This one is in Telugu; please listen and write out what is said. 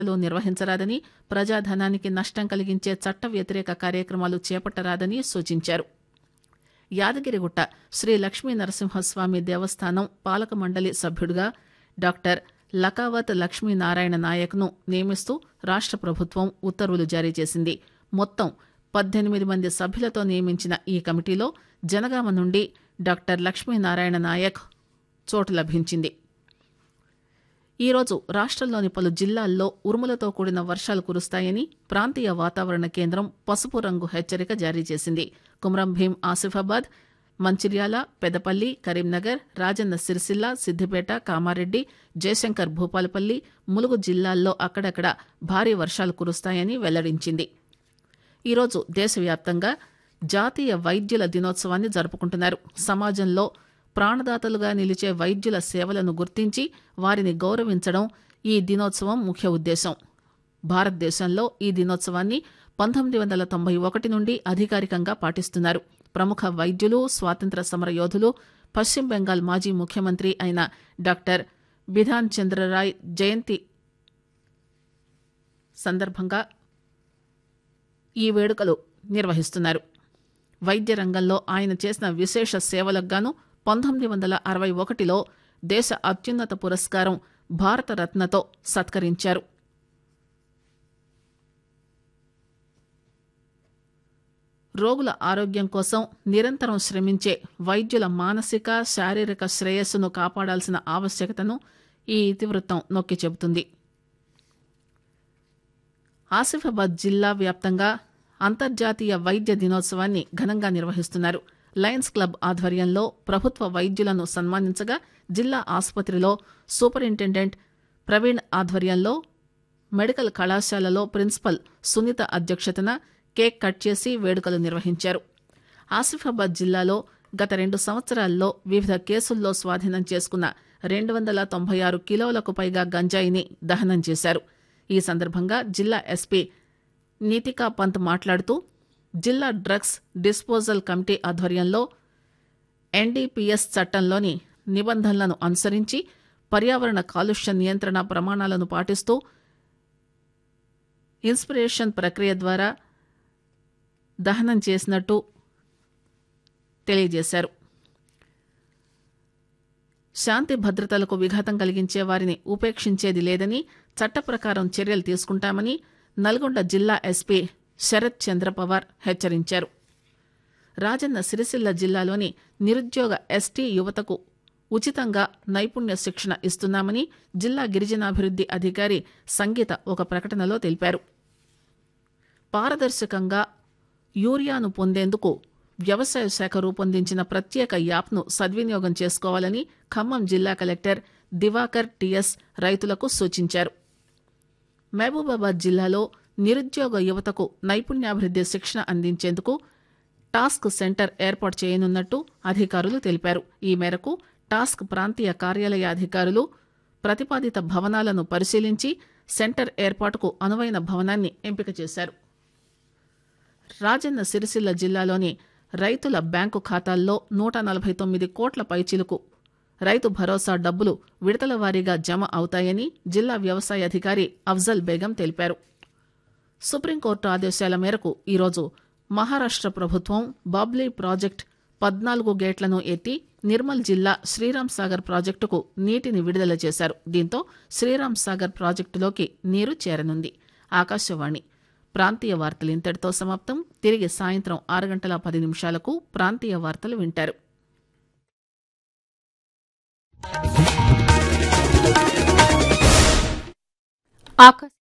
లో నిర్వహించరాదని ప్రజాధనానికి నష్టం కలిగించే చట్ట వ్యతిరేక కార్యక్రమాలు చేపట్టరాదని సూచించారు యాదగిరిగుట్ట శ్రీ లక్ష్మీ నరసింహస్వామి దేవస్థానం పాలక మండలి సభ్యుడిగా డాక్టర్ లకావత్ లక్ష్మీనారాయణ నాయక్ను నియమిస్తూ రాష్ట ప్రభుత్వం ఉత్తర్వులు జారీ చేసింది మొత్తం పద్దెనిమిది మంది సభ్యులతో నియమించిన ఈ కమిటీలో జనగామ నుండి డాక్టర్ లక్ష్మీనారాయణ నాయక్ చోటు లభించింది ఈరోజు రాష్టంలోని పలు జిల్లాల్లో ఉరుములతో కూడిన వర్షాలు కురుస్తాయని ప్రాంతీయ వాతావరణ కేంద్రం పసుపు రంగు హెచ్చరిక జారీ చేసింది కుమ్రం భీం ఆసిఫాబాద్ మంచిర్యాల పెదపల్లి కరీంనగర్ రాజన్న సిరిసిల్ల సిద్దిపేట కామారెడ్డి జయశంకర్ భూపాలపల్లి ములుగు జిల్లాల్లో అక్కడక్కడ భారీ వర్షాలు కురుస్తాయని వెల్లడించింది ఈరోజు దేశవ్యాప్తంగా జాతీయ వైద్యుల దినోత్సవాన్ని జరుపుకుంటున్నారు సమాజంలో ప్రాణదాతలుగా నిలిచే వైద్యుల సేవలను గుర్తించి వారిని గౌరవించడం ఈ దినోత్సవం ముఖ్య ఉద్దేశం భారతదేశంలో ఈ దినోత్సవాన్ని పంతొమ్మిది వందల తొంభై ఒకటి నుండి అధికారికంగా పాటిస్తున్నారు ప్రముఖ వైద్యులు స్వాతంత్ర సమర యోధులు పశ్చిమ బెంగాల్ మాజీ ముఖ్యమంత్రి అయిన డాక్టర్ బిధాన్ చంద్రరాయ్ జయంతి సందర్భంగా ఈ వేడుకలు నిర్వహిస్తున్నారు వైద్య రంగంలో ఆయన చేసిన విశేష సేవలకు గాను పంతొమ్మిది వందల అరవై ఒకటిలో దేశ అత్యున్నత పురస్కారం భారతరత్నతో సత్కరించారు రోగుల ఆరోగ్యం కోసం నిరంతరం శ్రమించే వైద్యుల మానసిక శారీరక శ్రేయస్సును కాపాడాల్సిన ఆవశ్యకతను ఈ ఇతివృత్తం నొక్కి చెబుతుంది ఆసిఫాబాద్ జిల్లా వ్యాప్తంగా అంతర్జాతీయ వైద్య దినోత్సవాన్ని ఘనంగా నిర్వహిస్తున్నారు లయన్స్ క్లబ్ ఆధ్వర్యంలో ప్రభుత్వ వైద్యులను సన్మానించగా జిల్లా ఆసుపత్రిలో సూపరింటెండెంట్ ప్రవీణ్ ఆధ్వర్యంలో మెడికల్ కళాశాలలో ప్రిన్సిపల్ సునీత అధ్యక్షతన కేక్ కట్ చేసి వేడుకలు నిర్వహించారు ఆసిఫాబాద్ జిల్లాలో గత రెండు సంవత్సరాల్లో వివిధ కేసుల్లో స్వాధీనం చేసుకున్న రెండు వందల తొంభై ఆరు కిలోలకు పైగా గంజాయిని దహనం చేశారు ఈ సందర్భంగా జిల్లా ఎస్పీ నీతికా పంత్ మాట్లాడుతూ జిల్లా డ్రగ్స్ డిస్పోజల్ కమిటీ ఆధ్వర్యంలో ఎన్డీపీఎస్ చట్టంలోని నిబంధనలను అనుసరించి పర్యావరణ కాలుష్య నియంత్రణ ప్రమాణాలను పాటిస్తూ ఇన్స్పిరేషన్ ప్రక్రియ ద్వారా దహనం చేసినట్టు తెలియజేశారు శాంతి భద్రతలకు విఘాతం కలిగించే వారిని ఉపేక్షించేది లేదని చట్ట ప్రకారం చర్యలు తీసుకుంటామని నల్గొండ జిల్లా ఎస్పీ శరత్ చంద్రపవార్ హెచ్చరించారు రాజన్న సిరిసిల్ల జిల్లాలోని నిరుద్యోగ ఎస్టీ యువతకు ఉచితంగా నైపుణ్య శిక్షణ ఇస్తున్నామని జిల్లా గిరిజనాభివృద్ది అధికారి సంగీత ఒక ప్రకటనలో తెలిపారు పారదర్శకంగా యూరియాను పొందేందుకు వ్యవసాయ శాఖ రూపొందించిన ప్రత్యేక యాప్ను సద్వినియోగం చేసుకోవాలని ఖమ్మం జిల్లా కలెక్టర్ దివాకర్ టిఎస్ రైతులకు సూచించారు మహబూబాబాద్ జిల్లాలో నిరుద్యోగ యువతకు నైపుణ్యాభివృద్ది శిక్షణ అందించేందుకు టాస్క్ సెంటర్ ఏర్పాటు చేయనున్నట్టు అధికారులు తెలిపారు ఈ మేరకు టాస్క్ ప్రాంతీయ కార్యాలయ అధికారులు ప్రతిపాదిత భవనాలను పరిశీలించి సెంటర్ ఏర్పాటుకు అనువైన భవనాన్ని ఎంపిక చేశారు రాజన్న సిరిసిల్ల జిల్లాలోని రైతుల బ్యాంకు ఖాతాల్లో నూట నలభై తొమ్మిది కోట్ల పైచిలుకు రైతు భరోసా డబ్బులు విడతల వారీగా జమ అవుతాయని జిల్లా వ్యవసాయ అధికారి అఫ్జల్ బేగం తెలిపారు సుప్రీంకోర్టు ఆదేశాల మేరకు ఈరోజు మహారాష్ట ప్రభుత్వం బాబ్లీ ప్రాజెక్టు పద్నాలుగు గేట్లను ఎత్తి నిర్మల్ జిల్లా శ్రీరామ్ సాగర్ ప్రాజెక్టుకు నీటిని విడుదల చేశారు దీంతో శ్రీరామ్ సాగర్ ప్రాజెక్టులోకి నీరు చేరనుంది ఆకాశవాణి ప్రాంతీయ వార్తలు ఇంతటితో సమాప్తం తిరిగి సాయంత్రం ఆరు గంటల పది నిమిషాలకు ప్రాంతీయ వార్తలు వింటారు ఆకాశ